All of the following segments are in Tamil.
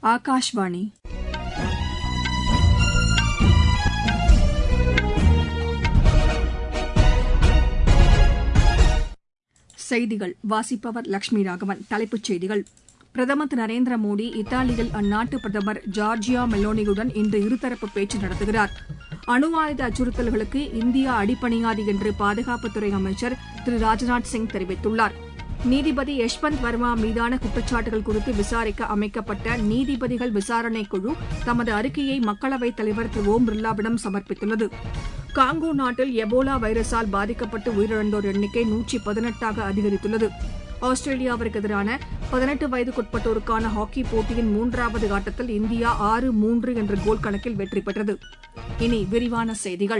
ஆகாஷ்வாணி செய்திகள் வாசிப்பவர் லட்சுமி ராகவன் தலைப்புச் செய்திகள் பிரதமர் திரு நரேந்திர மோடி இத்தாலியில் அந்நாட்டு பிரதமர் ஜார்ஜியா மெலோனியுடன் இன்று இருதரப்பு பேச்சு நடத்துகிறார் அணு ஆயுத அச்சுறுத்தல்களுக்கு இந்தியா அடிபணியாது என்று பாதுகாப்புத்துறை அமைச்சர் திரு ராஜ்நாத் சிங் தெரிவித்துள்ளார் நீதிபதி யஷ்வந்த் வர்மா மீதான குற்றச்சாட்டுகள் குறித்து விசாரிக்க அமைக்கப்பட்ட நீதிபதிகள் விசாரணைக் குழு தமது அறிக்கையை மக்களவைத் தலைவர் திரு ஓம் பிர்லாவிடம் சமர்ப்பித்துள்ளது காங்கோ நாட்டில் எபோலா வைரஸால் பாதிக்கப்பட்டு உயிரிழந்தோர் எண்ணிக்கை நூற்றி பதினெட்டாக அதிகரித்துள்ளது ஆஸ்திரேலியாவிற்கு எதிரான பதினெட்டு வயதுக்குட்பட்டோருக்கான ஹாக்கி போட்டியின் மூன்றாவது ஆட்டத்தில் இந்தியா ஆறு மூன்று என்ற கோல் கணக்கில் வெற்றி பெற்றது இனி விரிவான செய்திகள்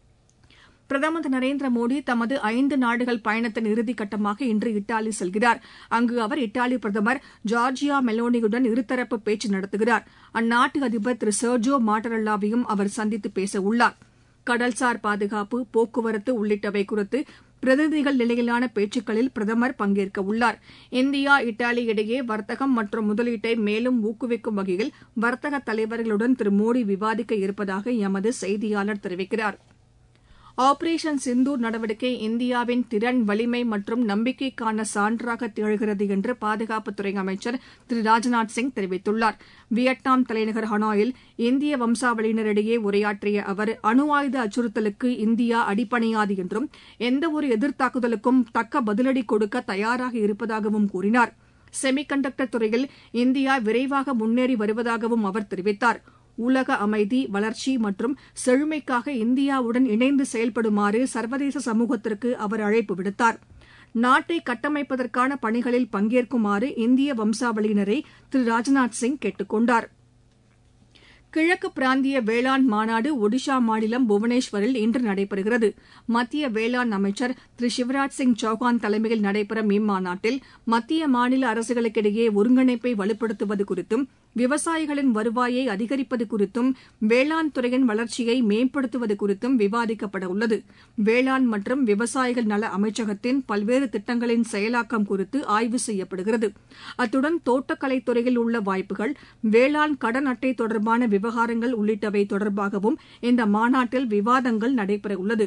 பிரதமர் திரு நரேந்திர மோடி தமது ஐந்து நாடுகள் பயணத்தின் இறுதிக்கட்டமாக இன்று இத்தாலி செல்கிறார் அங்கு அவர் இத்தாலி பிரதமர் ஜார்ஜியா மெலோனியுடன் இருதரப்பு பேச்சு நடத்துகிறார் அந்நாட்டு அதிபர் திரு சர்ஜோ மாட்டரல்லாவையும் அவர் சந்தித்து பேச உள்ளார் கடல்சார் பாதுகாப்பு போக்குவரத்து உள்ளிட்டவை குறித்து பிரதிநிதிகள் நிலையிலான பேச்சுக்களில் பிரதமர் பங்கேற்க உள்ளார் இந்தியா இத்தாலி இடையே வர்த்தகம் மற்றும் முதலீட்டை மேலும் ஊக்குவிக்கும் வகையில் வர்த்தக தலைவர்களுடன் திரு மோடி விவாதிக்க இருப்பதாக எமது செய்தியாளர் தெரிவிக்கிறார் ஆபரேஷன் சிந்தூர் நடவடிக்கை இந்தியாவின் திறன் வலிமை மற்றும் நம்பிக்கைக்கான சான்றாக திகழ்கிறது என்று பாதுகாப்புத்துறை அமைச்சர் திரு ராஜ்நாத் சிங் தெரிவித்துள்ளார் வியட்நாம் தலைநகர் ஹனாயில் இந்திய வம்சாவளியினரிடையே உரையாற்றிய அவர் அணு ஆயுத அச்சுறுத்தலுக்கு இந்தியா அடிபணியாது என்றும் எந்தவொரு எதிர்த்தாக்குதலுக்கும் தக்க பதிலடி கொடுக்க தயாராக இருப்பதாகவும் கூறினார் செமிகண்டக்டர் துறையில் இந்தியா விரைவாக முன்னேறி வருவதாகவும் அவர் தெரிவித்தார் உலக அமைதி வளர்ச்சி மற்றும் செழுமைக்காக இந்தியாவுடன் இணைந்து செயல்படுமாறு சர்வதேச சமூகத்திற்கு அவர் அழைப்பு விடுத்தார் நாட்டை கட்டமைப்பதற்கான பணிகளில் பங்கேற்குமாறு இந்திய வம்சாவளியினரை திரு ராஜ்நாத் சிங் கேட்டுக் கொண்டாா் கிழக்கு பிராந்திய வேளாண் மாநாடு ஒடிஷா மாநிலம் புவனேஸ்வரில் இன்று நடைபெறுகிறது மத்திய வேளாண் அமைச்சர் திரு சிவராஜ் சிங் சௌகான் தலைமையில் நடைபெறும் இம்மாநாட்டில் மத்திய மாநில அரசுகளுக்கிடையே ஒருங்கிணைப்பை வலுப்படுத்துவது குறித்தும் விவசாயிகளின் வருவாயை அதிகரிப்பது குறித்தும் வேளாண் துறையின் வளர்ச்சியை மேம்படுத்துவது குறித்தும் விவாதிக்கப்பட உள்ளது வேளாண் மற்றும் விவசாயிகள் நல அமைச்சகத்தின் பல்வேறு திட்டங்களின் செயலாக்கம் குறித்து ஆய்வு செய்யப்படுகிறது அத்துடன் தோட்டக்கலைத் துறையில் உள்ள வாய்ப்புகள் வேளாண் கடன் அட்டை தொடர்பான விவகாரங்கள் உள்ளிட்டவை தொடர்பாகவும் இந்த மாநாட்டில் விவாதங்கள் நடைபெறவுள்ளது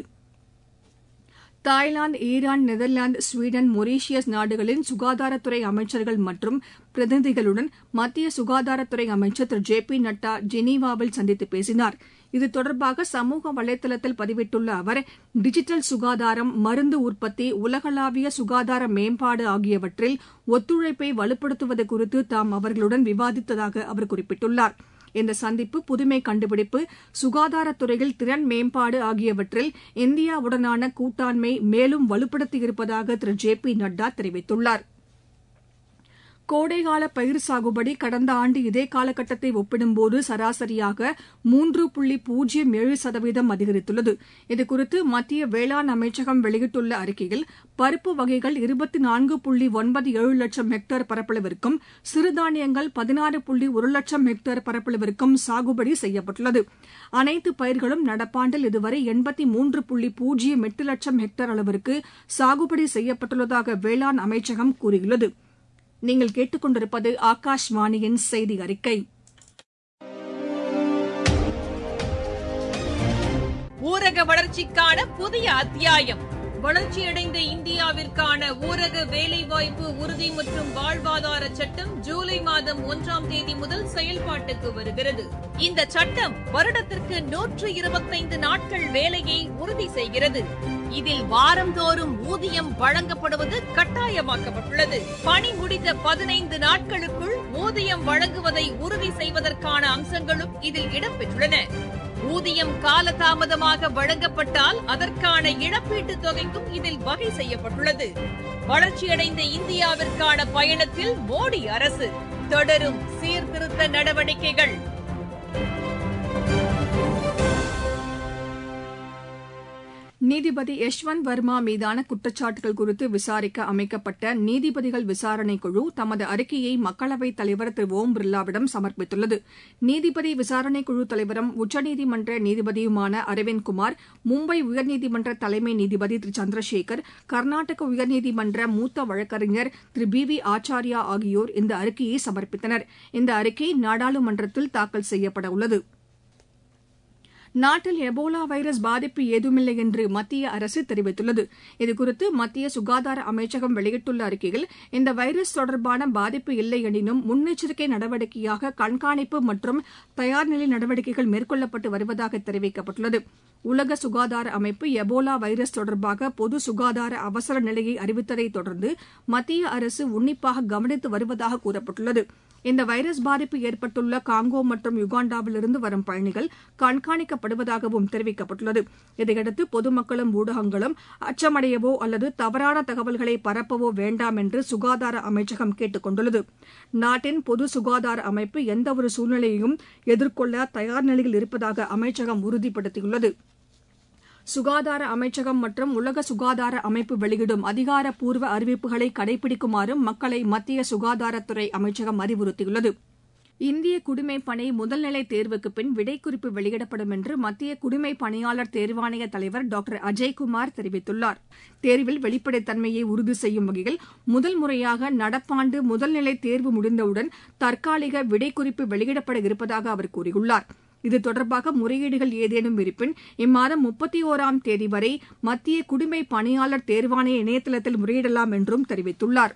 Thailand Iran Netherlands Sweden Mauritius நாடுகளின் சுகாதாரத்துறை அமைச்சர்கள் மற்றும் பிரதிநிதிகளுடன் மத்திய சுகாதாரத்துறை அமைச்சர் திரு ஜே பி நட்டா ஜெனீவாவில் சந்தித்து பேசினார் இது தொடர்பாக சமூக வலைதளத்தில் பதிவிட்டுள்ள அவர் டிஜிட்டல் சுகாதாரம் மருந்து உற்பத்தி உலகளாவிய சுகாதார மேம்பாடு ஆகியவற்றில் ஒத்துழைப்பை வலுப்படுத்துவது குறித்து தாம் அவர்களுடன் விவாதித்ததாக அவர் குறிப்பிட்டுள்ளார் இந்த சந்திப்பு புதுமை கண்டுபிடிப்பு சுகாதாரத்துறையில் திறன் மேம்பாடு ஆகியவற்றில் இந்தியாவுடனான கூட்டாண்மை மேலும் வலுப்படுத்தியிருப்பதாக திரு ஜே பி நட்டா தெரிவித்துள்ளார் கோடைகால பயிர் சாகுபடி கடந்த ஆண்டு இதே காலகட்டத்தை ஒப்பிடும்போது சராசரியாக மூன்று புள்ளி பூஜ்ஜியம் ஏழு சதவீதம் அதிகரித்துள்ளது இதுகுறித்து மத்திய வேளாண் அமைச்சகம் வெளியிட்டுள்ள அறிக்கையில் பருப்பு வகைகள் இருபத்தி நான்கு புள்ளி ஒன்பது ஏழு லட்சம் ஹெக்டேர் பரப்பளவிற்கும் சிறுதானியங்கள் பதினாறு புள்ளி ஒரு லட்சம் ஹெக்டேர் பரப்பளவிற்கும் சாகுபடி செய்யப்பட்டுள்ளது அனைத்து பயிர்களும் நடப்பாண்டில் இதுவரை எண்பத்தி மூன்று புள்ளி பூஜ்ஜியம் எட்டு லட்சம் ஹெக்டேர் அளவிற்கு சாகுபடி செய்யப்பட்டுள்ளதாக வேளாண் அமைச்சகம் கூறியுள்ளது நீங்கள் கேட்டுக்கொண்டிருப்பது ஆகாஷ்வாணியின் செய்தி அறிக்கை ஊரக வளர்ச்சிக்கான புதிய அத்தியாயம் வளர்ச்சியடைந்த இந்தியாவிற்கான ஊரக வேலைவாய்ப்பு உறுதி மற்றும் வாழ்வாதார சட்டம் ஜூலை மாதம் ஒன்றாம் தேதி முதல் செயல்பாட்டுக்கு வருகிறது இந்த சட்டம் வருடத்திற்கு நூற்று இருபத்தைந்து நாட்கள் வேலையை உறுதி செய்கிறது இதில் வாரந்தோறும் ஊதியம் வழங்கப்படுவது கட்டாயமாக்கப்பட்டுள்ளது பணி முடிந்த பதினைந்து நாட்களுக்குள் ஊதியம் வழங்குவதை உறுதி செய்வதற்கான அம்சங்களும் இதில் இடம்பெற்றுள்ளன ஊதியம் காலதாமதமாக வழங்கப்பட்டால் அதற்கான இழப்பீட்டுத் தொகைக்கும் இதில் வகை செய்யப்பட்டுள்ளது வளர்ச்சியடைந்த இந்தியாவிற்கான பயணத்தில் மோடி அரசு தொடரும் சீர்திருத்த நடவடிக்கைகள் நீதிபதி யஷ்வந்த் வர்மா மீதான குற்றச்சாட்டுகள் குறித்து விசாரிக்க அமைக்கப்பட்ட நீதிபதிகள் விசாரணை குழு தமது அறிக்கையை மக்களவைத் தலைவர் திரு ஓம் பிர்லாவிடம் சமர்ப்பித்துள்ளது நீதிபதி விசாரணை குழு தலைவரும் உச்சநீதிமன்ற நீதிபதியுமான அரவிந்த் குமார் மும்பை உயர்நீதிமன்ற தலைமை நீதிபதி திரு சந்திரசேகர் கர்நாடக உயர்நீதிமன்ற மூத்த வழக்கறிஞர் திரு பி வி ஆச்சாரியா ஆகியோர் இந்த அறிக்கையை சமர்ப்பித்தனர் இந்த அறிக்கை நாடாளுமன்றத்தில் தாக்கல் செய்யப்பட உள்ளது நாட்டில் எபோலா வைரஸ் பாதிப்பு ஏதுமில்லை என்று மத்திய அரசு தெரிவித்துள்ளது இதுகுறித்து மத்திய சுகாதார அமைச்சகம் வெளியிட்டுள்ள அறிக்கையில் இந்த வைரஸ் தொடர்பான பாதிப்பு இல்லை எனினும் முன்னெச்சரிக்கை நடவடிக்கையாக கண்காணிப்பு மற்றும் தயார்நிலை நடவடிக்கைகள் மேற்கொள்ளப்பட்டு வருவதாக தெரிவிக்கப்பட்டுள்ளது உலக சுகாதார அமைப்பு எபோலா வைரஸ் தொடர்பாக பொது சுகாதார அவசர நிலையை அறிவித்ததை தொடர்ந்து மத்திய அரசு உன்னிப்பாக கவனித்து வருவதாக கூறப்பட்டுள்ளது இந்த வைரஸ் பாதிப்பு ஏற்பட்டுள்ள காங்கோ மற்றும் யுகாண்டாவிலிருந்து வரும் பயணிகள் கண்காணிக்கப்படுவதாகவும் தெரிவிக்கப்பட்டுள்ளது இதையடுத்து பொதுமக்களும் ஊடகங்களும் அச்சமடையவோ அல்லது தவறான தகவல்களை பரப்பவோ வேண்டாம் என்று சுகாதார அமைச்சகம் கேட்டுக் கொண்டுள்ளது நாட்டின் பொது சுகாதார அமைப்பு எந்தவொரு சூழ்நிலையையும் எதிர்கொள்ள தயார் நிலையில் இருப்பதாக அமைச்சகம் உறுதிப்படுத்தியுள்ளது சுகாதார அமைச்சகம் மற்றும் உலக சுகாதார அமைப்பு வெளியிடும் அதிகாரப்பூர்வ அறிவிப்புகளை கடைபிடிக்குமாறும் மக்களை மத்திய சுகாதாரத்துறை அமைச்சகம் அறிவுறுத்தியுள்ளது இந்திய குடிமைப் பணி முதல்நிலை தேர்வுக்கு பின் விடைக்குறிப்பு வெளியிடப்படும் என்று மத்திய குடிமைப் பணியாளர் தேர்வாணைய தலைவர் டாக்டர் அஜய்குமார் தெரிவித்துள்ளார் தேர்வில் வெளிப்படைத்தன்மையை உறுதி செய்யும் வகையில் முதல் முறையாக நடப்பாண்டு முதல்நிலை தேர்வு முடிந்தவுடன் தற்காலிக விடைக்குறிப்பு வெளியிடப்பட இருப்பதாக அவர் கூறியுள்ளார் இது தொடர்பாக முறையீடுகள் ஏதேனும் இருப்பின் இம்மாதம் முப்பத்தி ஒராம் தேதி வரை மத்திய குடிமை பணியாளர் தேர்வாணைய இணையதளத்தில் முறையிடலாம் என்றும் தெரிவித்துள்ளார்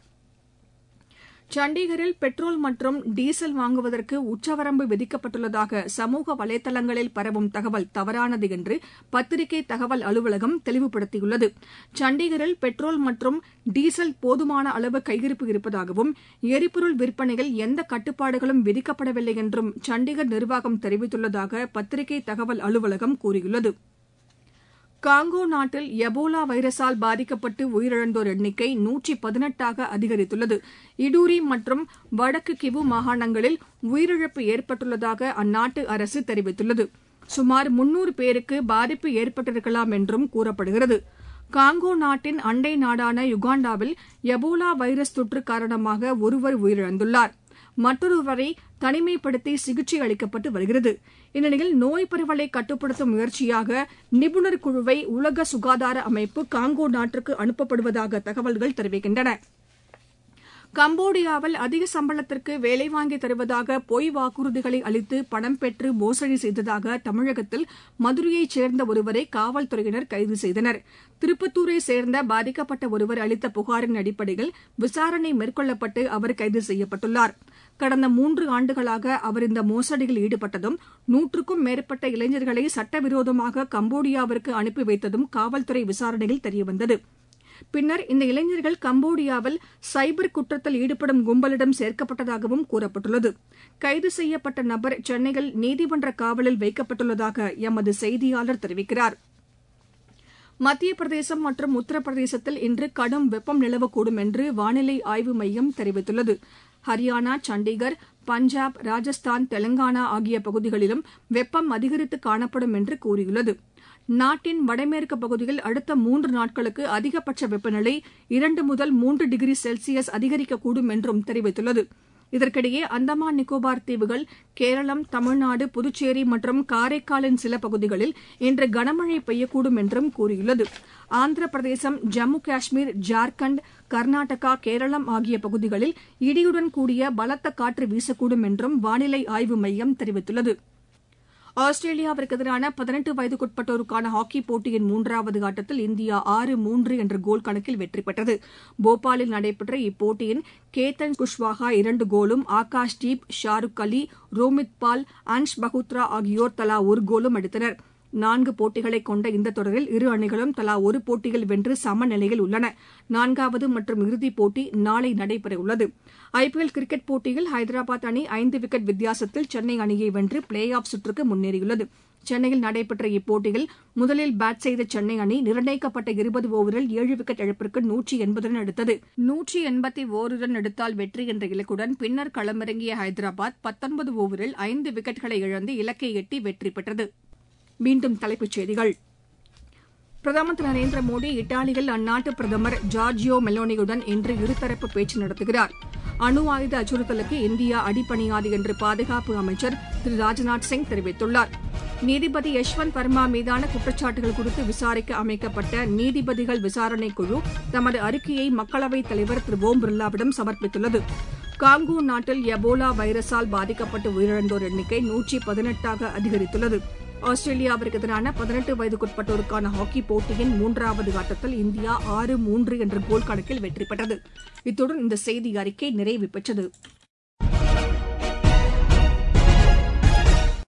சண்டிகரில் பெட்ரோல் மற்றும் டீசல் வாங்குவதற்கு உச்சவரம்பு விதிக்கப்பட்டுள்ளதாக சமூக வலைதளங்களில் பரவும் தகவல் தவறானது என்று பத்திரிகை தகவல் அலுவலகம் தெளிவுபடுத்தியுள்ளது சண்டிகரில் பெட்ரோல் மற்றும் டீசல் போதுமான அளவு கையிருப்பு இருப்பதாகவும் எரிபொருள் விற்பனையில் எந்த கட்டுப்பாடுகளும் விதிக்கப்படவில்லை என்றும் சண்டிகர் நிர்வாகம் தெரிவித்துள்ளதாக பத்திரிகை தகவல் அலுவலகம் கூறியுள்ளது காங்கோ நாட்டில் எபோலா வைரஸால் பாதிக்கப்பட்டு உயிரிழந்தோர் எண்ணிக்கை நூற்றி பதினெட்டாக அதிகரித்துள்ளது இடூரி மற்றும் வடக்கு கிவு மாகாணங்களில் உயிரிழப்பு ஏற்பட்டுள்ளதாக அந்நாட்டு அரசு தெரிவித்துள்ளது சுமார் முன்னூறு பேருக்கு பாதிப்பு ஏற்பட்டிருக்கலாம் என்றும் கூறப்படுகிறது காங்கோ நாட்டின் அண்டை நாடான யுகாண்டாவில் எபோலா வைரஸ் தொற்று காரணமாக ஒருவர் உயிரிழந்துள்ளார் மற்றொருவரை தனிமைப்படுத்தி சிகிச்சை அளிக்கப்பட்டு வருகிறது இந்நிலையில் நோய் பரவலை கட்டுப்படுத்தும் முயற்சியாக நிபுணர் குழுவை உலக சுகாதார அமைப்பு காங்கோ நாட்டிற்கு அனுப்பப்படுவதாக தகவல்கள் தெரிவிக்கின்றன கம்போடியாவில் அதிக சம்பளத்திற்கு வேலை வாங்கி தருவதாக பொய் வாக்குறுதிகளை அளித்து பணம் பெற்று மோசடி செய்ததாக தமிழகத்தில் மதுரையைச் சேர்ந்த ஒருவரை காவல்துறையினர் கைது செய்தனர் திருப்பத்தூரை சேர்ந்த பாதிக்கப்பட்ட ஒருவர் அளித்த புகாரின் அடிப்படையில் விசாரணை மேற்கொள்ளப்பட்டு அவர் கைது செய்யப்பட்டுள்ளார் கடந்த மூன்று ஆண்டுகளாக அவர் இந்த மோசடியில் ஈடுபட்டதும் நூற்றுக்கும் மேற்பட்ட இளைஞர்களை சட்டவிரோதமாக கம்போடியாவிற்கு அனுப்பி வைத்ததும் காவல்துறை விசாரணையில் தெரியவந்தது பின்னர் இந்த இளைஞர்கள் கம்போடியாவில் சைபர் குற்றத்தில் ஈடுபடும் கும்பலிடம் சேர்க்கப்பட்டதாகவும் கூறப்பட்டுள்ளது கைது செய்யப்பட்ட நபர் சென்னையில் நீதிமன்ற காவலில் வைக்கப்பட்டுள்ளதாக எமது செய்தியாளர் தெரிவிக்கிறார் மத்திய பிரதேசம் மற்றும் உத்தரப்பிரதேசத்தில் இன்று கடும் வெப்பம் நிலவக்கூடும் என்று வானிலை ஆய்வு மையம் தெரிவித்துள்ளது ஹரியானா சண்டிகர் பஞ்சாப் ராஜஸ்தான் தெலங்கானா ஆகிய பகுதிகளிலும் வெப்பம் அதிகரித்து காணப்படும் என்று கூறியுள்ளது நாட்டின் வடமேற்கு பகுதியில் அடுத்த மூன்று நாட்களுக்கு அதிகபட்ச வெப்பநிலை இரண்டு முதல் மூன்று டிகிரி செல்சியஸ் அதிகரிக்கக்கூடும் என்றும் தெரிவித்துள்ளது இதற்கிடையே அந்தமான் நிக்கோபார் தீவுகள் கேரளம் தமிழ்நாடு புதுச்சேரி மற்றும் காரைக்காலின் சில பகுதிகளில் இன்று கனமழை பெய்யக்கூடும் என்றும் கூறியுள்ளது ஆந்திர பிரதேசம் ஜம்மு காஷ்மீர் ஜார்க்கண்ட் கர்நாடகா கேரளம் ஆகிய பகுதிகளில் இடியுடன் கூடிய பலத்த காற்று வீசக்கூடும் என்றும் வானிலை ஆய்வு மையம் தெரிவித்துள்ளது ஆஸ்திரேலியாவிற்கு எதிரான பதினெட்டு வயதுக்குட்பட்டோருக்கான ஹாக்கி போட்டியின் மூன்றாவது ஆட்டத்தில் இந்தியா ஆறு மூன்று என்ற கோல் கணக்கில் வெற்றி பெற்றது போபாலில் நடைபெற்ற இப்போட்டியின் கேத்தன் குஷ்வாஹா இரண்டு கோலும் ஆகாஷ் தீப் ஷாருக் அலி ரோமித் பால் அன்ஷ் பகுத்ரா ஆகியோர் தலா ஒரு கோலும் அடித்தனர் நான்கு போட்டிகளை கொண்ட இந்த தொடரில் இரு அணிகளும் தலா ஒரு போட்டியில் வென்று சமநிலையில் உள்ளன நான்காவது மற்றும் இறுதிப் போட்டி நாளை நடைபெறவுள்ளது ஐபிஎல் கிரிக்கெட் போட்டியில் ஹைதராபாத் அணி ஐந்து விக்கெட் வித்தியாசத்தில் சென்னை அணியை வென்று பிளே ஆஃப் சுற்றுக்கு முன்னேறியுள்ளது சென்னையில் நடைபெற்ற இப்போட்டியில் முதலில் பேட் செய்த சென்னை அணி நிர்ணயிக்கப்பட்ட இருபது ஓவரில் ஏழு விக்கெட் இழப்பிற்கு நூற்றி எண்பது ரன் எடுத்தது நூற்றி எண்பத்தி ஓரு ரன் எடுத்தால் வெற்றி என்ற இலக்குடன் பின்னர் களமிறங்கிய ஹைதராபாத் பத்தொன்பது ஓவரில் ஐந்து விக்கெட்களை இழந்து இலக்கை எட்டி வெற்றி பெற்றது மீண்டும் தலைப்புச் செய்திகள் பிரதமர் திரு நரேந்திர மோடி இத்தாலியில் அந்நாட்டு பிரதமர் ஜார்ஜியோ மெலோனியுடன் இன்று இருதரப்பு பேச்சு நடத்துகிறார் அணு ஆயுத அச்சுறுத்தலுக்கு இந்தியா அடிபணியாது என்று பாதுகாப்பு அமைச்சர் திரு ராஜ்நாத் சிங் தெரிவித்துள்ளார் நீதிபதி யஷ்வந்த் வர்மா மீதான குற்றச்சாட்டுகள் குறித்து விசாரிக்க அமைக்கப்பட்ட நீதிபதிகள் விசாரணை குழு தமது அறிக்கையை மக்களவைத் தலைவர் திரு ஓம் பிர்லாவிடம் சமர்ப்பித்துள்ளது காங்கோ நாட்டில் எபோலா வைரஸால் பாதிக்கப்பட்டு உயிரிழந்தோர் எண்ணிக்கை நூற்றி பதினெட்டாக அதிகரித்துள்ளது ஆஸ்திரேலியாவிற்கு எதிரான பதினெட்டு வயதுக்குட்பட்டோருக்கான ஹாக்கி போட்டியின் மூன்றாவது ஆட்டத்தில் இந்தியா ஆறு மூன்று என்ற கோல் கணக்கில் வெற்றி பெற்றது இத்துடன் இந்த செய்தி அறிக்கை நிறைவு பெற்றது